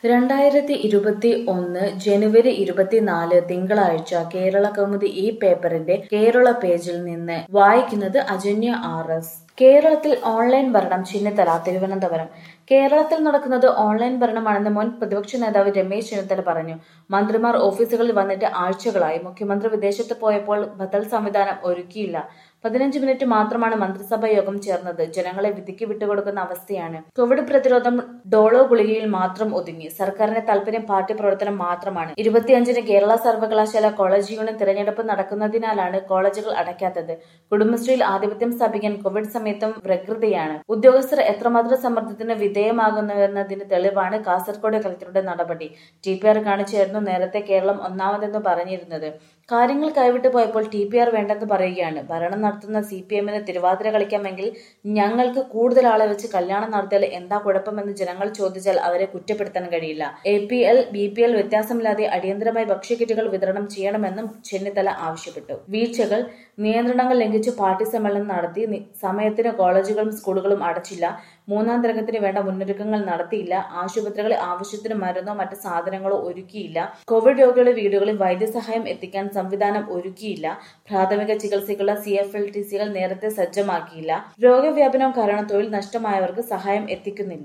രണ്ടായിരത്തി ഇരുപത്തി ഒന്ന് ജനുവരി ഇരുപത്തിനാല് തിങ്കളാഴ്ച കേരള കൗമുദി ഈ പേപ്പറിന്റെ കേരള പേജിൽ നിന്ന് വായിക്കുന്നത് അജന്യ ആർ എസ് കേരളത്തിൽ ഓൺലൈൻ ഭരണം ചെന്നിത്തല തിരുവനന്തപുരം കേരളത്തിൽ നടക്കുന്നത് ഓൺലൈൻ ഭരണമാണെന്ന് മുൻ പ്രതിപക്ഷ നേതാവ് രമേശ് ചെന്നിത്തല പറഞ്ഞു മന്ത്രിമാർ ഓഫീസുകളിൽ വന്നിട്ട് ആഴ്ചകളായി മുഖ്യമന്ത്രി വിദേശത്ത് പോയപ്പോൾ ബദൽ സംവിധാനം ഒരുക്കിയില്ല പതിനഞ്ച് മിനിറ്റ് മാത്രമാണ് മന്ത്രിസഭാ യോഗം ചേർന്നത് ജനങ്ങളെ വിധിക്ക് വിട്ടുകൊടുക്കുന്ന അവസ്ഥയാണ് കോവിഡ് പ്രതിരോധം ഡോളോ ഗുളികയിൽ മാത്രം ഒതുങ്ങി സർക്കാരിന്റെ താല്പര്യം പാർട്ടി പ്രവർത്തനം മാത്രമാണ് ഇരുപത്തിയഞ്ചിന് കേരള സർവകലാശാല കോളേജ് യൂണിയൻ തിരഞ്ഞെടുപ്പ് നടക്കുന്നതിനാലാണ് കോളേജുകൾ അടയ്ക്കാത്തത് കുടുംബശ്രീയിൽ ആധിപത്യം സ്ഥാപിക്കാൻ കോവിഡ് സമയത്തും പ്രകൃതിയാണ് ഉദ്യോഗസ്ഥർ എത്രമാത്രം സമ്മർദ്ദത്തിന് വിധേയമാകുന്നുവെന്നതിന് തെളിവാണ് കാസർഗോഡ് കളക്ടറുടെ നടപടി ടി പി ആർ കാണിച്ചായിരുന്നു നേരത്തെ കേരളം ഒന്നാമതെന്ന് പറഞ്ഞിരുന്നത് കാര്യങ്ങൾ കൈവിട്ടു പോയപ്പോൾ ടി പി ആർ വേണ്ടെന്ന് പറയുകയാണ് ഭരണം നടത്തുന്ന സി പി എമ്മിന് തിരുവാതിര കളിക്കാമെങ്കിൽ ഞങ്ങൾക്ക് കൂടുതൽ ആളെ വെച്ച് കല്യാണം നടത്തിയാൽ എന്താ കുഴപ്പമെന്ന് ജനങ്ങൾ ചോദിച്ചാൽ അവരെ കുറ്റപ്പെടുത്താൻ കഴിയില്ല A P L B P L വ്യത്യാസമില്ലാതെ അടിയന്തരമായി ഭക്ഷ്യക്കിറ്റുകൾ വിതരണം ചെയ്യണമെന്നും ചെന്നിത്തല ആവശ്യപ്പെട്ടു വീഴ്ചകൾ നിയന്ത്രണങ്ങൾ ലംഘിച്ച് പാർട്ടി സമ്മേളനം നടത്തി നി- സമയത്തിന് കോളേജുകളും സ്കൂളുകളും അടച്ചില്ല മൂന്നാം തരംഗത്തിന് വേണ്ട മുന്നൊരുക്കങ്ങൾ നടത്തിയില്ല ആശുപത്രികളിൽ ആവശ്യത്തിന് മരുന്നോ മറ്റ് സാധനങ്ങളോ ഒരുക്കിയില്ല കോവിഡ് രോഗികളുടെ വീടുകളിൽ വൈദ്യസഹായം എത്തിക്കാൻ സംവിധാനം ഒരുക്കിയില്ല പ്രാഥമിക ചികിത്സയ്ക്കുള്ള സി എഫ് എൽ ടി സികൾ നേരത്തെ സജ്ജമാക്കിയില്ല രോഗവ്യാപനം കാരണം തൊഴിൽ നഷ്ടമായവർക്ക് സഹായം എത്തിക്കുന്നില്ല